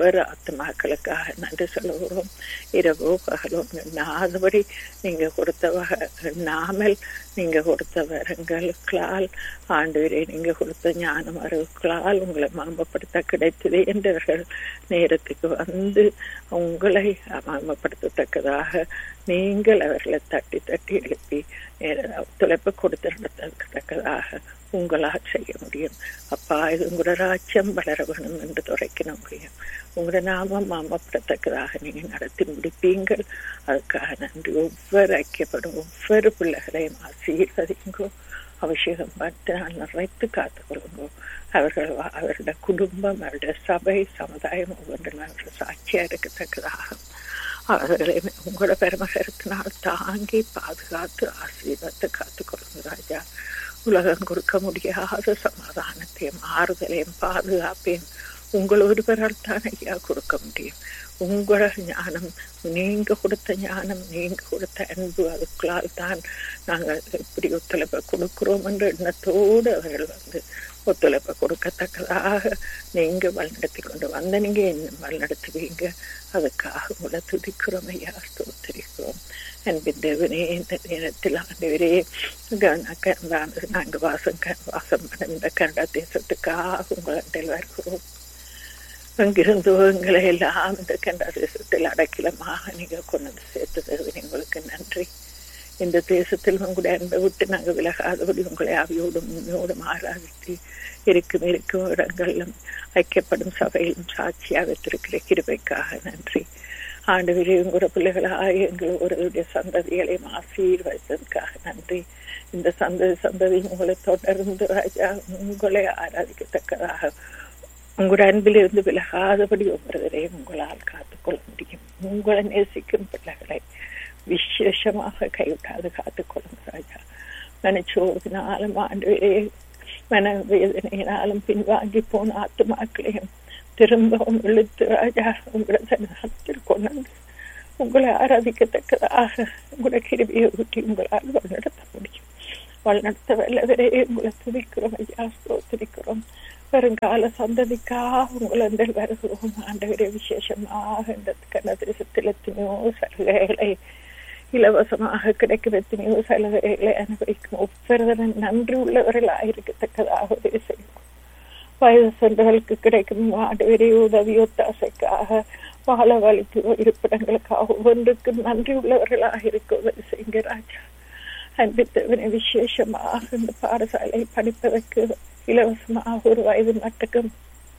ஒவ்வொரு ஆத்மாக்களுக்காக நன்றி சொல்லுகிறோம் இரவோ பகலோ எண்ணாதபடி நீங்க கொடுத்த வகை எண்ணாமல் நீங்க கொடுத்த வரங்களுக்களால் ஆண்டவரே நீங்க கொடுத்த ஞானம் அறிவுக்களால் உங்களை மாம்பப்படுத்த கிடைத்தது என்றவர்கள் நேரத்துக்கு வந்து உங்களை மாம்பப்படுத்தத்தக்கதாக நீங்கள் அவர்களை தட்டி தட்டி எழுப்பி ஒத்துழைப்பு கொடுத்திருந்ததற்கத்தக்கதாக உங்களால் செய்ய முடியும் அப்பா இது உங்களோட ராஜ்யம் வளர வேணும் என்று துறைக்க முடியும் உங்களோட நாமம் மாமப்படத்தக்கதாக நீங்க நடத்தி முடிப்பீங்கள் அதுக்காக நன்றி ஒவ்வொரு ஐக்கியப்படும் ஒவ்வொரு பிள்ளைகளையும் ஆசீர்வதிங்கோ அபிஷேகம் பார்த்து நான் நிறைத்து காத்துக்கொள்ளுங்கோ அவர்கள் அவருடைய குடும்பம் அவருடைய சபை சமுதாயம் ஒவ்வொன்றும் அவர்கள் சாட்சியா இருக்கத்தக்கதாக அவர்களை உங்களோட பெருமகரத்தினால் தாங்கி பாதுகாத்து ஆசீர்வாதத்தை காத்துக்கொள்ளுங்க ராஜா உலகம் கொடுக்க முடியாத சமாதானத்தையும் ஆறுதலையும் பாதுகாப்பையும் உங்கள் ஒருவரால் தான் ஐயா கொடுக்க முடியும் உங்களோட ஞானம் நீங்க கொடுத்த ஞானம் நீங்க கொடுத்த அன்பு அதுக்குள்ளால் தான் நாங்கள் எப்படி ஒத்துழைப்பை கொடுக்கிறோம் என்ற எண்ணத்தோடு அவர்கள் வந்து ஒத்துழைப்பை கொடுக்கத்தக்கதாக நீங்க வழிநடத்தி கொண்டு வந்த நீங்க என்ன வழிநடத்துவீங்க அதுக்காக உங்களை துதிக்கிறோம் ஐயா ஸ்தோத்திரிக்கிறோம் அன்பின் தேவனே இந்த நேரத்தில் ஆண்டவரே நாங்கள் வாசம் வாசம் இந்த கனடா தேசத்துக்காக உங்களிடத்தில் வருகிறோம் அங்கிருந்து எங்களை எல்லாம் இந்த கனடா தேசத்தில் அடக்கிலமாக நீங்க கொண்டு வந்து சேர்த்தது உங்களுக்கு நன்றி இந்த தேசத்தில் உங்களுடைய அன்பை விட்டு நாங்கள் விலகாதபடி உங்களை ஆவியோடும் உண்மையோடும் ஆராதித்து இருக்கும் இருக்கும் இடங்களிலும் ஐக்கியப்படும் சபையிலும் சாட்சியாக வைத்திருக்கிற கிருபைக்காக நன்றி ஆண்டு உங்களோட பிள்ளைகளாக எங்கள் ஒருவருடைய சந்ததிகளையும் ஆசீர்வதித்ததுக்காக நன்றி இந்த சந்ததி சந்ததி உங்களை தொடர்ந்து ராஜா உங்களை ஆராதிக்கத்தக்கதாக உங்களோட அன்பிலிருந்து விலகாதபடி ஒவ்வொருவரையும் உங்களால் காத்துக்கொள்ள முடியும் உங்களை நேசிக்கும் பிள்ளைகளை விசேஷமாக கைவிட்டாது காத்துக்கொள்ளும் ராஜா மனச்சோதினாலும் ஆண்டு மன வேதனையினாலும் பின்வாங்கி போன ஆத்துமாக்களையும் திரும்பவும் இழுத்து ராஜா உங்களை சன்னத்தில் கொண்டு வந்து உங்களை ஆராதிக்கத்தக்கதாக உங்களை கிருபியை ஊட்டி உங்களால் வழிநடத்த முடியும் வழிநடத்த வல்லவரே உங்களை துதிக்கிறோம் ஐயா ஸ்தோத்திரிக்கிறோம் வருங்கால சந்ததிக்காக உங்களை வருகிறோம் ஆண்டவரே விசேஷமாக இந்த கனதேசத்தில் எத்தனையோ சலுகைகளை இலவசமாக கிடைக்கும் எத்தனையோ சலுகைகளை அனுபவிக்கும் ஒவ்வொருவரும் நன்றி உள்ளவர்களாக இருக்கத்தக்கதாக உதவி செய்யும் வயது சென்றவர்களுக்கு கிடைக்கும் ஆண்டவரே உதவி ஒத்தாசைக்காக வாழ வலிக்கு இருப்பிடங்களுக்காக ஒவ்வொன்றுக்கும் நன்றி உள்ளவர்களாக இருக்க உதவி செய்யுங்க ராஜா அன்பித்தவனை விசேஷமாக இந்த பாடசாலை படிப்பதற்கு இலவசமாக ஒரு வயது மட்டுக்கும்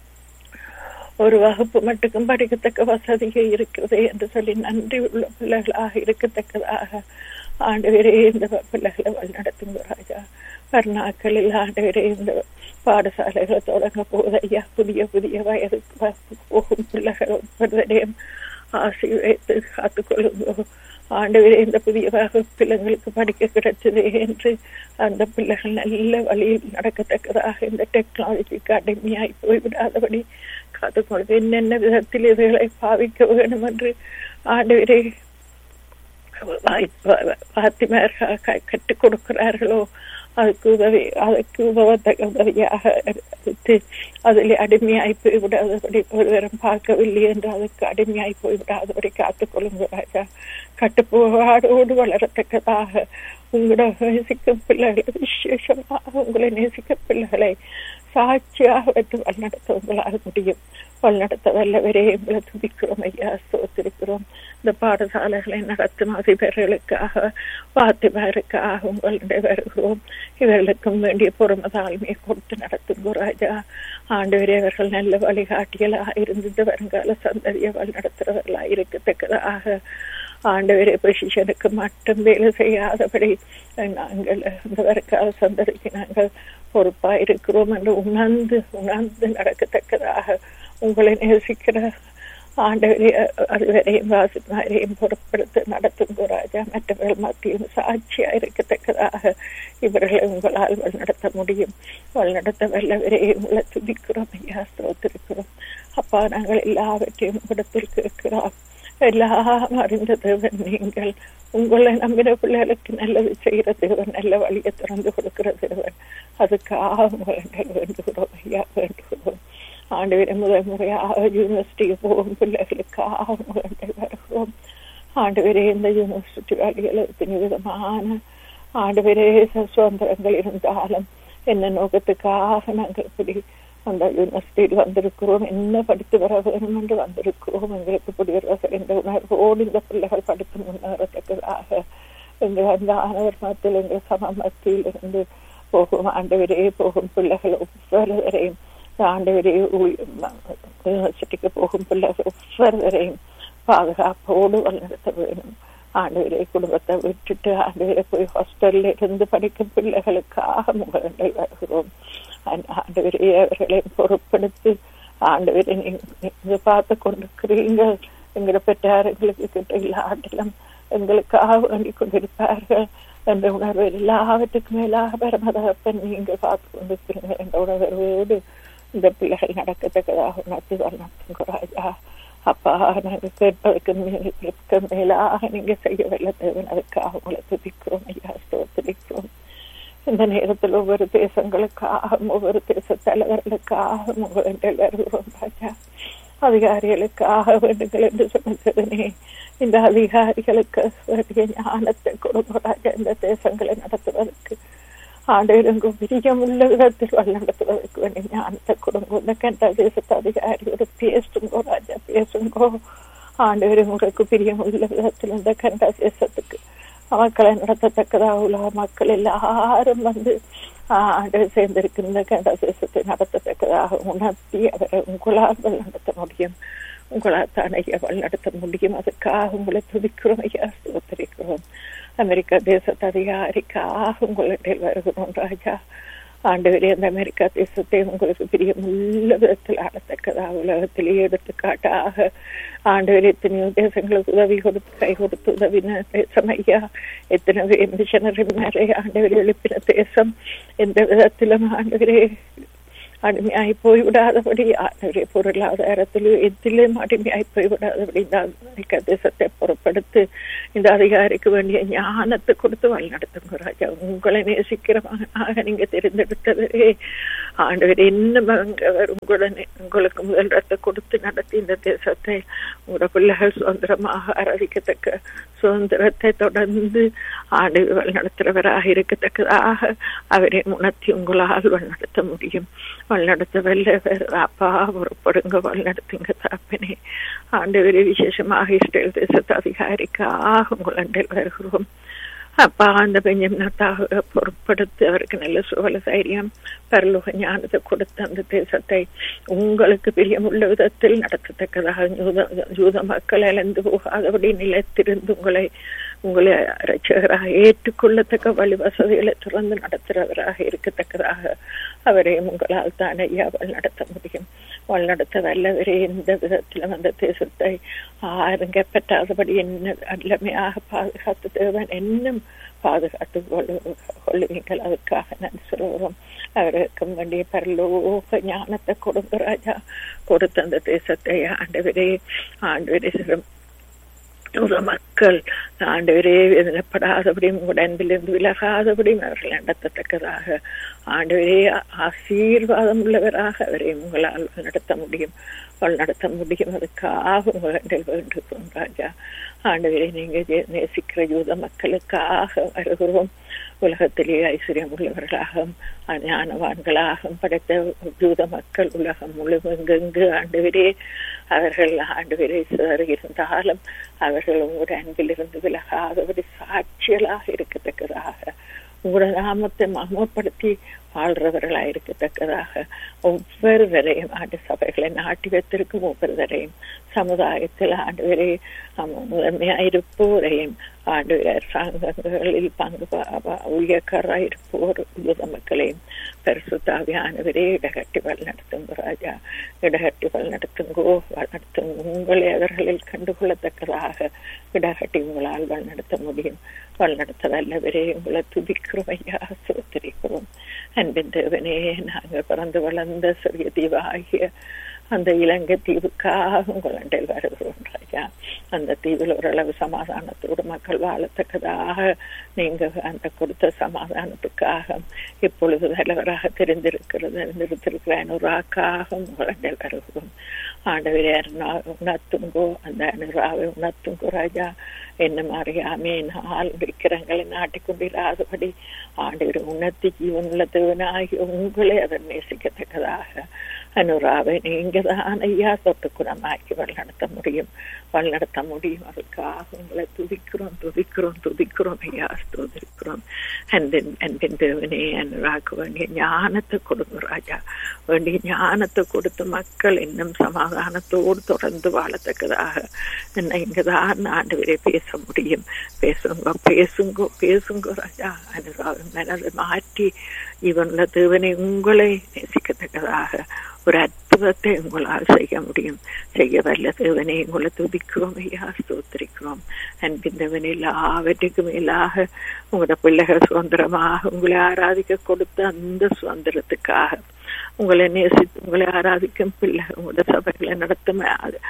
ஒரு வகுப்பு மட்டுக்கும் படிக்கத்தக்க வசதிகள் இருக்கிறது என்று சொல்லி நன்றி உள்ள பிள்ளைகளாக இருக்கத்தக்கதாக ஆண்டவரே இந்த பிள்ளைகளை வழிநடத்துங்க ராஜா கர்நாக்களில் ஆண்டவரே இந்த பாடசாலைகளை தொடங்க போது ஐயா புதிய புதிய வயதுக்கு போகும் பிள்ளைகள் ஒவ்வொருவரையும் ஆசை வைத்து காத்துக்கொள்ளுங்கோ ஆண்டவரே இந்த புதிய பிள்ளைங்களுக்கு படிக்க கிடைச்சது என்று அந்த பிள்ளைகள் நல்ல வழியில் நடக்கத்தக்கதாக இந்த டெக்னாலஜிக்கு அடிமையாய் போய்விடாதபடி காத்துக்கொள்வது என்னென்ன விதத்தில் இவைகளை பாவிக்க வேண்டும் என்று ஆண்டவரே பாத்திமார் கற்றுக் கொடுக்கிறார்களோ அதுக்கு உதவி அதுக்கு உதவத்தக்க உதவியாக எடுத்து அதில் அடிமையாய் போய்விடாதபடி ஒருவரும் பார்க்கவில்லை என்று அதுக்கு அடிமையாய் போய்விடாதபடி காத்துக்கொள்ளுங்க ராஜா கட்டுப்பாடோடு வளரத்தக்கதாக உங்களோட நேசிக்கும் பிள்ளைகளை விசேஷமாக உங்களை நேசிக்கும் பிள்ளைகளை சாட்சியாக வைத்து வழிநடத்த உங்களால் முடியும் வழிநடத்த வல்லவரே உங்களை துதிக்கிறோம் ஐயா சோத்திருக்கிறோம் இந்த பாடசாலைகளை நடத்தும் அதிபர்களுக்காக வாத்திமாருக்காக உங்களுடைய வருகிறோம் இவர்களுக்கும் வேண்டிய பொறுமை தாழ்மையை கொடுத்து நடத்துங்க ராஜா ஆண்டு அவர்கள் நல்ல வழிகாட்டிகளாக இருந்து வருங்கால சந்ததியை வழிநடத்துறவர்களாக இருக்கத்தக்கதாக ஆண்டவரே பொசிஷனுக்கு மட்டும் வேலை செய்யாதபடி நாங்கள் இந்த வருங்கால சந்ததிக்கு நாங்கள் பொறுப்பா இருக்கிறோம் என்று உணர்ந்து உணர்ந்து நடக்கத்தக்கதாக உங்களை நேசிக்கிற ஆண்டவரே அதுவரையும் வாசிமாரையும் பொருட்படுத்த நடத்தும் ராஜா மற்றவர்கள் மத்தியும் சாட்சியா இருக்கத்தக்கதாக இவர்களை உங்களால் வழிநடத்த முடியும் வழிநடத்த வல்லவரையும் உங்களை துதிக்கிறோம் ஐயா ஸ்தோத்திருக்கிறோம் அப்பா நாங்கள் எல்லாவற்றையும் இடத்தில் கேட்கிறோம் எல்லாம் அறிந்த தேவன் நீங்கள் உங்களை நம்பின பிள்ளைகளுக்கு நல்லது செய்கிற தேவன் நல்ல வழியை திறந்து கொடுக்கிற தேவன் அதுக்காக உங்களை வேண்டுகிறோம் ஐயா வேண்டுகிறோம் ஆண்டவரை முதல் முறையாக யூனிவர்சிட்டிக்கு போகும் பிள்ளைகளுக்காக உங்களை வருகிறோம் ஆண்டவரே இந்த யூனிவர்சிட்டி வழிகள் எத்தனை விதமான ஆண்டவரே சுதந்திரங்கள் இருந்தாலும் என்ன நோக்கத்துக்காக நாங்கள் இப்படி அந்த யூனிவர்சிட்டியில் வந்திருக்கிறோம் என்ன படித்து வர வேணும் என்று வந்திருக்கிறோம் எங்களுக்கு குடியரசர் என்ற உணர்வோடு இந்த பிள்ளைகள் படித்து முன்னேறத்தக்கதாக எங்கள் அந்த ஆனவர் மத்தியில் எங்கள் சம மத்தியில் இருந்து போகும் ஆண்டவரே போகும் பிள்ளைகள் ஒவ்வொருவரையும் ஆண்டவரே யூனிவர்சிட்டிக்கு போகும் பிள்ளைகள் ஒவ்வொருவரையும் பாதுகாப்போடு வழிநடத்த வேணும் ஆண்டவரே குடும்பத்தை விட்டுட்டு ஆண்டவரை போய் ஹாஸ்டல்ல இருந்து படிக்கும் பிள்ளைகளுக்காக முகங்கள் வருகிறோம் ஆண்டவரே அவர்களை பொறுப்படுத்தி ஆண்டவரை நீங்க பார்த்து கொண்டிருக்கிறீங்க எங்களை பெற்றார்களுக்கு கிட்ட இல்லாட்டிலும் எங்களுக்காக வேண்டி கொண்டிருப்பார்கள் என்ற உணர்வு எல்லாவற்றுக்கும் மேலாக பரமதகப்பன் நீங்கள் பார்த்து கொண்டிருக்கிறீங்க என்ற உணர்வோடு இந்த பிள்ளைகள் நடக்கத்தக்கதாக உணர்த்தி வளர்த்துங்க ராஜா அப்பா நாங்கள் கேட்பதற்கு மேலுக்கு மேலாக நீங்க செய்ய வல்ல தேவன் அதுக்காக உங்களை துதிக்கிறோம் ஐயா ஸ்தோத்திரிக்கிறோம் இந்த நேரத்தில் ஒவ்வொரு தேசங்களுக்காக ஒவ்வொரு தேச தலைவர்களுக்காக உங்கள் வருகிறோம் ராஜா அதிகாரிகளுக்காக வேண்டுங்கள் என்று சொன்னதனே இந்த அதிகாரிகளுக்கு வேண்டிய ஞானத்தை கொடுங்க ராஜா இந்த தேசங்களை நடத்துவதற்கு ஆண்டவருங்க பிரியம் உள்ள விதத்தில் வழிநடத்துவதற்கு வேண்டிய ஞானத்தை கொடுங்க இந்த கண்ட தேசத்து அதிகாரியோட பேசுங்கோ ராஜா பேசுங்கோ ஆண்டவர் உங்களுக்கு பிரியம் உள்ள விதத்தில் இந்த கண்ட தேசத்துக்கு மக்களை நடத்தத்தக்கதாக உலக மக்கள் எல்லாரும் வந்து ஆண்டவர் சேர்ந்திருக்கின்ற கண்ட தேசத்தை நடத்தத்தக்கதாக உணர்த்தி அவரை உங்களால் நடத்த முடியும் உங்களால் தான் ஐயா வழிநடத்த முடியும் அதுக்காக உங்களை துதிக்கிறோம் ஐயா சோத்தரிக்கிறோம் அமெரிக்கா தேசத்து அதிகாரிக்காக உங்களிடையில் வருகிறோம் ராஜா ஆண்டவரே அந்த அமெரிக்கா தேசத்தை உங்களுக்கு பிரியமுள்ள விதத்தில் ஆளத்தக்கதாக உலகத்திலே எடுத்துக்காட்டாக ஆண்டவர் எத்தனையோ தேசங்களுக்கு உதவி கொடுத்து கை கொடுத்து உதவின தேசம் ஐயா எத்தனை மிஷனரி மேலே ஆண்டவர் எழுப்பின தேசம் எந்த விதத்திலும் ஆண்டவரே அடிமையாய் போய்விடாதபடி ஆண்டவரே பொருளாதாரத்திலும் எதிலும் அடிமையாய் போய்விடாதபடி இந்த அமெரிக்க தேசத்தை பொறுப்படுத்து இந்த அதிகாரிக்கு வேண்டிய ஞானத்தை கொடுத்து வழிநடத்துங்க ராஜா உங்களை நேசிக்கிறமாக நீங்க தெரிந்தெடுத்ததே ஆண்டவர் இன்னும் அவர் உங்களுடன் உங்களுக்கு முதலிடத்தை கொடுத்து நடத்தி இந்த தேசத்தை உங்களோட பிள்ளைகள் சுதந்திரமாக ஆராதிக்கத்தக்க சுதந்திரத்தை தொடர்ந்து ஆண்டு வழிநடத்துறவராக இருக்கத்தக்கதாக அவரை உணர்த்தி உங்களால் வழிநடத்த முடியும் வழிநடத்த வல்லவர் அப்பா புறப்படுங்க வழிநடத்துங்க தாப்பனே ஆண்டவரே விசேஷமாக இஸ்ரேல் தேசத்து அதிகாரிக்காக உங்களில் வருகிறோம் அப்பா அந்த பெஞ்சமினத்தாக பொருட்படுத்தி அவருக்கு நல்ல சுவல தைரியம் பரலோக ஞானத்தை கொடுத்து அந்த தேசத்தை உங்களுக்கு பிரியமுள்ள விதத்தில் நடத்தத்தக்கதாக யூத யூத மக்கள் இழந்து போகாதபடி நிலைத்திருந்து உங்களை உங்களை ரட்சகராக ஏற்றுக்கொள்ளத்தக்க வழி வசதிகளை திறந்து நடத்துகிறவராக இருக்கத்தக்கதாக அவரை உங்களால் தான் ஐயாவால் நடத்த முடியும் வழிநடத்த வல்லவரே எந்த விதத்திலும் அந்த தேசத்தை ஆருங்க பற்றாதபடி என்ன அல்லமையாக பாதுகாத்து தேவன் இன்னும் பாதுகாத்து கொள்ளுவீங்கள் அதுக்காக நான் சொல்லுவோம் அவருக்கு வேண்டிய பரலோக ஞானத்தை கொடுங்க ராஜா கொடுத்த அந்த தேசத்தை ஆண்டவரே ஆண்டவரே மக்கள் ஆண்டவரே வேதனைப்படாதபடி உங்களுடைய அன்பிலிருந்து விலகாதபடியும் அவர்கள் நடத்தத்தக்கதாக ஆண்டவரே ஆசீர்வாதம் உள்ளவராக அவரை உங்களால் நடத்த முடியும் நடத்த முடியும் அதுக்காக உங்கள் வேண்டுகிறோம் ராஜா ஆண்டவரை நீங்க நேசிக்கிற யூத மக்களுக்காக வருகிறோம் உலகத்திலே ஐஸ்வர்யம் உள்ளவர்களாக ஞானவான்களாக படைத்த யூத மக்கள் உலகம் முழுவெங்கெங்கு ஆண்டவரே அவர்கள் ஆண்டவரை சிதறி இருந்தாலும் அவர்கள் உங்களுடைய அன்பிலிருந்து விலகாதபடி சாட்சியலாக இருக்கத்தக்கதாக உங்களுடைய நாமத்தை மகமப்படுத்தி வாழ்றவர்களா இருக்கத்தக்கதாக ஒவ்வொருவரையும் ஆண்டு சபைகளை நாட்டி வைத்திருக்கும் ஒவ்வொருவரையும் சமுதாயத்தில் ஆண்டுவரை முதன்மையாயிருப்போரையும் ஆண்டு அரசாங்கங்களில் பங்கு ஊழியக்காராக இருப்போர் யுத மக்களையும் பரிசுத்தாவியானவரே இடகட்டி வழிநடத்தும் ராஜா இடகட்டி வழிநடத்துங்கோ வழிநடத்தும் உங்களை அவர்களில் கண்டுகொள்ளத்தக்கதாக இடகட்டி உங்களால் வழிநடத்த முடியும் வழிநடத்த வல்லவரே உங்களை துதிக்கிறோம் ஐயா சோத்திரிக்கிறோம் அன்பின் தேவனே நாங்கள் பிறந்து வளர்ந்த சிறிய தீவாகிய அந்த இலங்கை தீவுக்காக உங்கள் அண்டையில் வருகிறோம் ராஜா ராஜா அந்த தீவில் ஓரளவு சமாதானத்தோடு மக்கள் வாழத்தக்கதாக நீங்க அந்த கொடுத்த சமாதானத்துக்காக இப்பொழுது தலைவராக தெரிந்திருக்கிறது நிறுத்திருக்கிற அனுராக்காக உங்களை வருகிறோம் ஆண்டவரே உணர்த்துங்கோ அந்த அனுராவை உணர்த்துங்கோ ராஜா என்ன அறியாமே நாள் விக்கிரங்களை நாட்டிக்கொண்டிராதபடி ஆண்டவர் உணர்த்தி ஜீவனுள்ள தேவனாகி உங்களை அதை நேசிக்கத்தக்கதாக அனுராவை நீங்க தான் ஐயா சொத்து குணமாக்கி வழிநடத்த முடியும் வழிநடத்த முடியும் அதுக்காக உங்களை துதிக்கிறோம் துதிக்கிறோம் துதிக்கிறோம் ஐயா ஸ்தோதிக்கிறோம் அன்பின் அன்பின் தேவனே அனுராக்கு வேண்டிய ஞானத்தை கொடுங்க ராஜா வேண்டிய ஞானத்தை கொடுத்து மக்கள் இன்னும் சமாதானத்தோடு தொடர்ந்து வாழத்தக்கதாக என்ன இங்கதான் ஆண்டு பேச முடியும் பேசுங்க பேசுங்க பேசுங்க ராஜா அனுராக மனதை மாற்றி இவனுள்ள தேவனை உங்களை நேசிக்கத்தக்கதாக ஒரு அற்புதத்தை உங்களால் செய்ய முடியும் செய்ய வல்ல தேவனை உங்களை துதிக்கிறோம் ஐயா ஸ்தோத்திரிக்கிறோம் அன்பிந்தவன் எல்லாவற்றுக்கும் மேலாக உங்களோட பிள்ளைகள் சுதந்திரமாக உங்களை ஆராதிக்க கொடுத்த அந்த சுதந்திரத்துக்காக உங்களை நேசித்து உங்களை ஆராதிக்கும் பிள்ளை உங்களோட சபைகளை நடத்தும்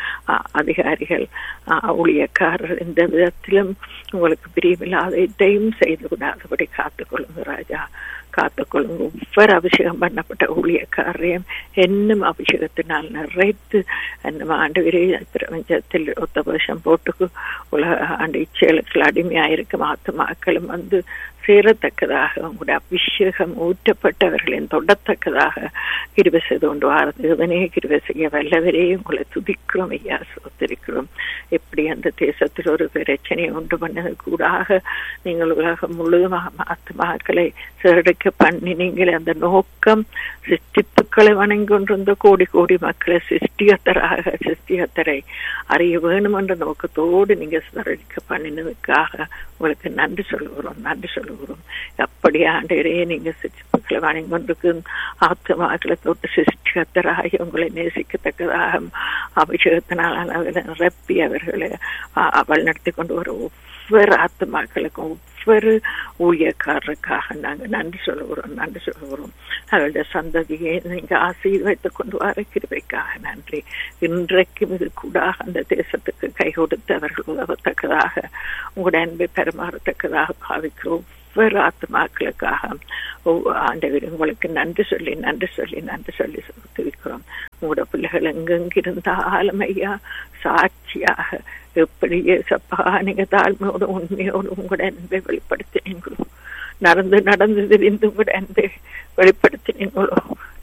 அதிகாரிகள் ஊழியக்காரர் எந்த விதத்திலும் உங்களுக்கு பிரியமில்லாத எதையும் செய்து விடாதபடி காத்துக்கொள்ளுங்க ராஜா காத்துக்கொள்ளுங்க ஒவ்வொரு அபிஷேகம் பண்ணப்பட்ட ஊழியக்காரையும் என்னும் அபிஷேகத்தினால் நிறைத்து என்னும் ஆண்டு விரை பிரபஞ்சத்தில் ஒத்த வருஷம் போட்டு உலக ஆண்டு இச்செயலுக்கு அடிமையாயிருக்கும் ஆத்மாக்களும் வந்து சேரத்தக்கதாக உங்களுடைய அபிஷேகம் ஊற்றப்பட்டவர்களின் தொடத்தக்கதாக கிருபை செய்து கொண்டு வாரது இதனே கிருபை செய்ய வல்லவரே உங்களை துதிக்கிறோம் ஐயா சோத்திருக்கிறோம் எப்படி அந்த தேசத்தில் ஒரு பிரச்சனையை உண்டு பண்ணது கூடாக நீங்கள் உலகம் முழுவதுமாக ஆத்மாக்களை சிறடைக்க பண்ணி நீங்கள் அந்த நோக்கம் சிருஷ்டிப்புக்களை வணங்கி கொண்டிருந்த கோடி கோடி மக்களை சிருஷ்டியத்தராக சிருஷ்டியத்தரை அறிய வேணும் என்ற நோக்கத்தோடு நீங்க சிறடிக்க பண்ணினதுக்காக உங்களுக்கு நன்றி சொல்லுகிறோம் நன்றி சொல்லுகிறோம் அப்படி ஆண்டவரே நீங்க சிருஷ்டிப்புக்களை வணங்கி கொண்டிருக்கு ஆத்மாக்களை தொட்டு சிருஷ்டியத்தராகி உங்களை நேசிக்கத்தக்கதாக அபிஷேகத்தினால் அவர்களை நிரப்பி அவர்களை வழிநடத்தி கொண்டு வர ஒவ்வொரு ஆத்மாக்களுக்கும் ஒவ்வொரு ஊழியக்காரருக்காக நாங்கள் நன்றி சொல்லுகிறோம் நன்றி சொல்லுகிறோம் அவருடைய சந்ததியை நீங்க ஆசீர்வைத்துக் கொண்டு வர கிருபைக்காக நன்றி இன்றைக்கும் இது கூட அந்த தேசத்துக்கு கை கொடுத்து அவர்கள் உதவத்தக்கதாக உங்களுடைய அன்பை பெருமாறத்தக்கதாக பாவிக்கிறோம் ஒவ்வொரு ஆத்மாக்களுக்காக ஆண்டவர் உங்களுக்கு நன்றி சொல்லி நன்றி சொல்லி நன்றி சொல்லி துதிக்கிறோம் உங்களோட பிள்ளைகள் எங்கெங்கிருந்தாலும் ஐயா சாட்சியாக எப்படியே சப்பா நீங்க தாழ்மையோடு உண்மையோடு உங்களோட அன்பை வெளிப்படுத்தினீங்களோ நடந்து நடந்து தெரிந்து உங்களோட அன்பை வெளிப்படுத்தினீங்களோ